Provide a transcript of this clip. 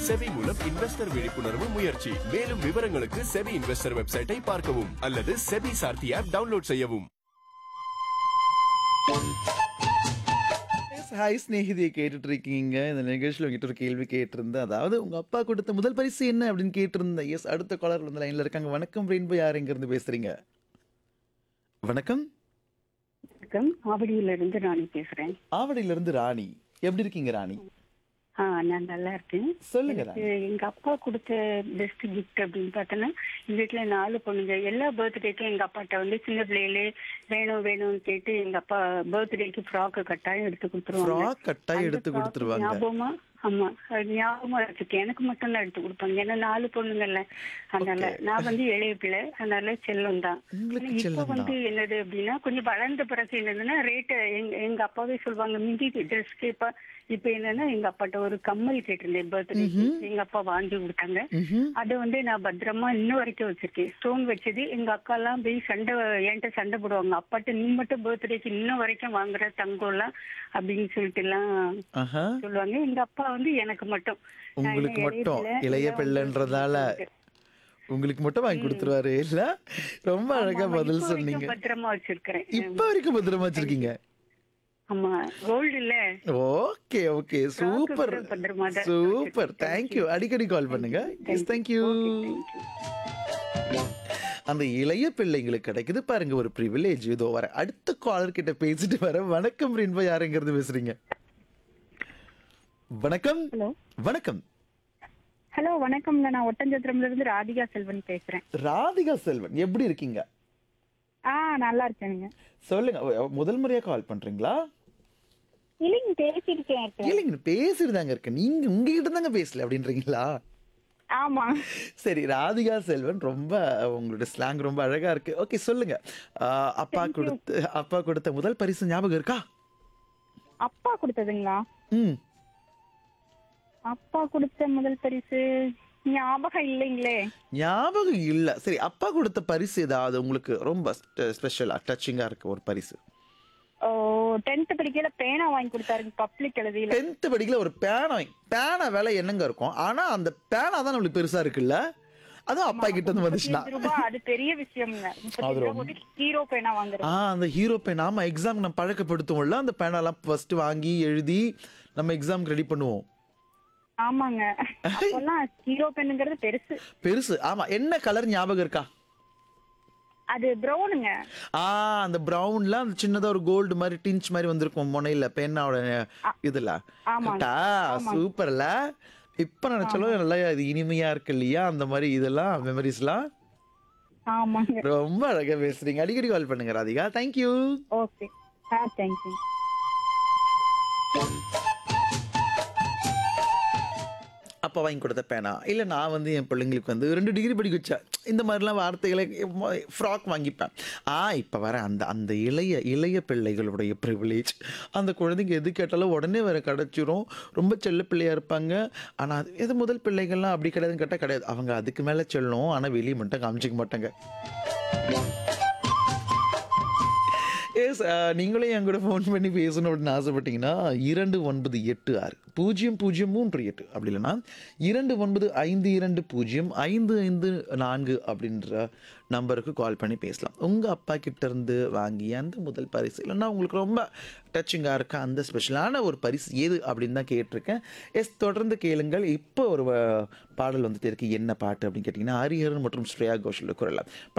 SEBI மூலம் investor விழிப்புணர்வு முயற்சி மேலும் விவரங்களுக்கு செபி இன்வெஸ்டர் வெப்சைட்டை பார்க்கவும் அல்லது செபி சார்த்தி ஆப் டவுன்லோட் செய்யவும் ஹாய் ஸ்நேகிதியை கேட்டுட்டு இருக்கீங்க இந்த நிகழ்ச்சியில் உங்ககிட்ட ஒரு கேள்வி கேட்டிருந்தேன் அதாவது உங்க அப்பா கொடுத்த முதல் பரிசு என்ன அப்படின்னு கேட்டிருந்தேன் எஸ் அடுத்த காலர் வந்து லைன்ல இருக்காங்க வணக்கம் ரெயின்போ யார் எங்க இருந்து பேசுறீங்க வணக்கம் வணக்கம் ஆவடியில இருந்து ராணி பேசுறேன் ஆவடியில இருந்து ராணி எப்படி இருக்கீங்க ராணி ஆ நான் நல்லா இருக்கேன் சொல்லுங்க எனக்கு ராணி எங்க அப்பா கொடுத்த பெஸ்ட் கிஃப்ட் அப்படின்னு பார்த்தோன்னா எங்க வீட்டுல நாலு பொண்ணுங்க எல்லா பர்த்டேக்கும் எங்க அப்பாட்ட வந்து சின்ன பிள்ளையிலே வேணும் வேணும்னு கேட்டு எங்க அப்பா பர்த்டேக்கு ஃப்ராக் கட்டாயம் எடுத்து கொடுத்துருவாங்க ஃப்ராக் கட்டாயம் அந்த எடுத்து frock கொடுத்துருவாங்க ஞாபகமா ஆமா அது ஞாபகமா இருக்கு எனக்கு மட்டும் தான் எடுத்து கொடுப்பாங்க ஏன்னா நாலு பொண்ணுங்கல்ல அதனால Okay. நான் வந்து இளைய பிள்ளை அதனால செல்லம் தான் உங்களுக்கு இப்ப செல்லம் வந்து தான் என்னது அப்படின்னா கொஞ்சம் வளர்ந்த பிறகு என்னதுன்னா ரேட்டு எங்க எங்க அப்பாவே சொல்லுவாங்க மிந்தி ட்ரெஸ் கேப்பா இப்ப என்னன்னா எங்க அப்பாட்ட ஒரு கம்மல் கேட்டிருந்தேன் பர்த்டேக்கு எங்க அப்பா வாங்கி கொடுத்தாங்க ம்ஹும். அதை வந்து நான் பத்திரமா இன்ன வரைக்கும் வச்சிருக்கேன் ஸ்டோன் வச்சது எங்க அக்கா எல்லாம் போய் சண்டை என்கிட்ட சண்டை போடுவாங்க அப்பாட்ட நீ மட்டும் பர்த்டேக்கு இன்ன வரைக்கும் வாங்குற தங்கம் எல்லாம் அப்படின்னு சொல்லிட்டு எல்லாம் ஆஹா சொல்லுவாங்க எங்க அப்பா வந்து எனக்கு மட்டும் நான் உங்களுக்கு இளைய மட்டும் பிள்ளை, இளைய எல்லாம் பிள்ளைன்றதால உங்களுக்கு மட்டும் வாங்கி கொடுத்துருவாரு இல்ல ரொம்ப அழகா ஆமா, பதில் இப்ப வரைக்கும் சொன்னீங்க பத்திரமா வச்சிருக்கிறேன் இப்ப வரைக்கும் பத்திரமா வச்சிருக்கீங்க ஆமா கோல்டு இல்ல ஓகே ஓகே சூப்பர் கூட பத்திரமா தான் சூப்பர் வச்சிருக்கேன். தேங்க்யூ அடிக்கடி கால் பண்ணுங்க yes thank you Okay, thank you. அந்த இளைய பிள்ளைங்களுக்கு கிடைக்குது பாருங்க ஒரு ப்ரிவிலேஜ் இதோ வர அடுத்த காலர் கிட்ட பேசிட்டு வர வணக்கம் ரின்பா யாருங்கிறது பேசுறீங்க வணக்கம் ஹலோ வணக்கம் ஹலோ வணக்கம்ங்க நான் ஒட்டஞ்சத்திரம்ல இருந்து ராதிகா செல்வன் பேசுறேன் ராதிகா செல்வன் எப்படி இருக்கீங்க ஆ நல்லா இருக்கேனுங்க சொல்லுங்க ஒ- முதல் முறையா கால் பண்றீங்களா இல்லைங்க பேசியிருக்கேன் இல்லைங்க பேசிட்டு தாங்க இருக்கேன் நீங்க உங்ககிட்ட தாங்க பேசல அப்படின்றீங்களா ஆமா சரி ராதிகா செல்வன் ரொம்ப உங்களோட ஸ்லாங் ரொம்ப அழகா இருக்கு ஓகே சொல்லுங்க ஆஹ், அப்பா கொடுத்த அப்பா கொடுத்த முதல் பரிசு ஞாபகம் இருக்கா அப்பா கொடுத்ததுங்களா ம் அப்பா கொடுத்த முதல் பரிசு ஞாபகம் இல்லைங்களே ஞாபகம் இல்ல சரி அப்பா கொடுத்த பரிசு ஏதாவது உங்களுக்கு ரொம்ப ஸ்பெஷலா டச்சிங்கா இருக்கு ஒரு பரிசு ஓ டென்த் படிக்கையில பேனா வாங்கி கொடுத்தாருங்க பப்ளிக் எழுதியில டென்த் படிக்கல ஒரு பேனா பேனா விலை என்னங்க இருக்கும் ஆனா அந்த பேனா தான் நம்மளுக்கு பெருசா இருக்குல்ல அதுவும் அப்பா கிட்ட இருந்து வந்துச்சுன்னா முப்பத்தஞ்சு ரூபாய் அது பெரிய விஷயம்ங்க முப்பத்தஞ்சு ரூபாய் போட்டு ஹீரோ பேனா வாங்குறது ஆ அந்த ஹீரோ பேன் ஆமா எக்ஸாம் நம்ம பழக்கப்படுத்துவோம்ல அந்த பேனாலாம் ஃபர்ஸ்ட் வாங்கி எழுதி நம்ம எக்ஸாம்க்கு ரெடி பண்ணுவோம் ஆமாங்க அப்பெல்லாம் ஹீரோ பெண்ணுங்கிறது பெருசு பெருசு ஆமா என்ன கலர் ஞாபகம் இருக்கா அது ப்ரௌனுங்க ஆ அந்த பிரவுன்ல அந்த சின்னதா ஒரு கோல்டு மாதிரி டிஞ்ச் மாதிரி வந்திருக்கும் முனையில பேனாவோட இதுல ஆமாங்க. கரெக்டா சூப்பர்ல இப்ப நினைச்சாலும் நல்லா இது இனிமையா இருக்கு இல்லையா அந்த மாதிரி இதெல்லாம் மெமரிஸ்லாம் ஆமாங்க ரொம்ப அழகா பேசுறீங்க அடிக்கடி கால் பண்ணுங்க ராதிகா தேங்க்யூ ஓகே ஆ தேங்க்யூ அப்பா வாங்கி கொடுத்த பேனா இல்லை நான் வந்து என் பிள்ளைங்களுக்கு வந்து ரெண்டு டிகிரி படிக்க வச்சேன் இந்த மாதிரிலாம் வார்த்தைகளை ஃப்ராக் வாங்கிப்பேன் ஆ இப்போ வர அந்த அந்த இளைய இளைய பிள்ளைகளுடைய ப்ரிவிலேஜ் அந்த குழந்தைங்க எது கேட்டாலும் உடனே வேற கிடச்சிரும் ரொம்ப செல்ல பிள்ளையாக இருப்பாங்க ஆனால் அது எது முதல் பிள்ளைகள்லாம் அப்படி கிடையாதுன்னு கேட்டால் கிடையாது அவங்க அதுக்கு மேலே செல்லும் ஆனால் வெளியே மட்டும் காமிச்சிக்க மாட்டாங்க எஸ் நீங்களே என் கூட ஃபோன் பண்ணி பேசணும் அப்படின்னு ஆசைப்பட்டீங்கன்னா இரண்டு ஒன்பது எட்டு ஆறு பூஜ்ஜியம் பூஜ்ஜியம் மூன்று எட்டு அப்படி இல்லைன்னா இரண்டு ஒன்பது ஐந்து இரண்டு பூஜ்ஜியம் ஐந்து ஐந்து நான்கு அப்படின்ற நம்பருக்கு கால் பண்ணி பேசலாம் உங்கள் அப்பா கிட்ட இருந்து வாங்கிய அந்த முதல் பரிசு இல்லைன்னா உங்களுக்கு ரொம்ப டச்சிங்காக இருக்க அந்த ஸ்பெஷலான ஒரு பரிசு எது அப்படின்னு தான் கேட்டிருக்கேன் எஸ் தொடர்ந்து கேளுங்கள் இப்போ ஒரு அஹ், பாடல் வந்துட்டு இருக்கு என்ன பாட்டு அப்படின்னு கேட்டிங்கன்னா ஹரிஹரன் மற்றும் ஸ்ரேயா கோஷல் குரல்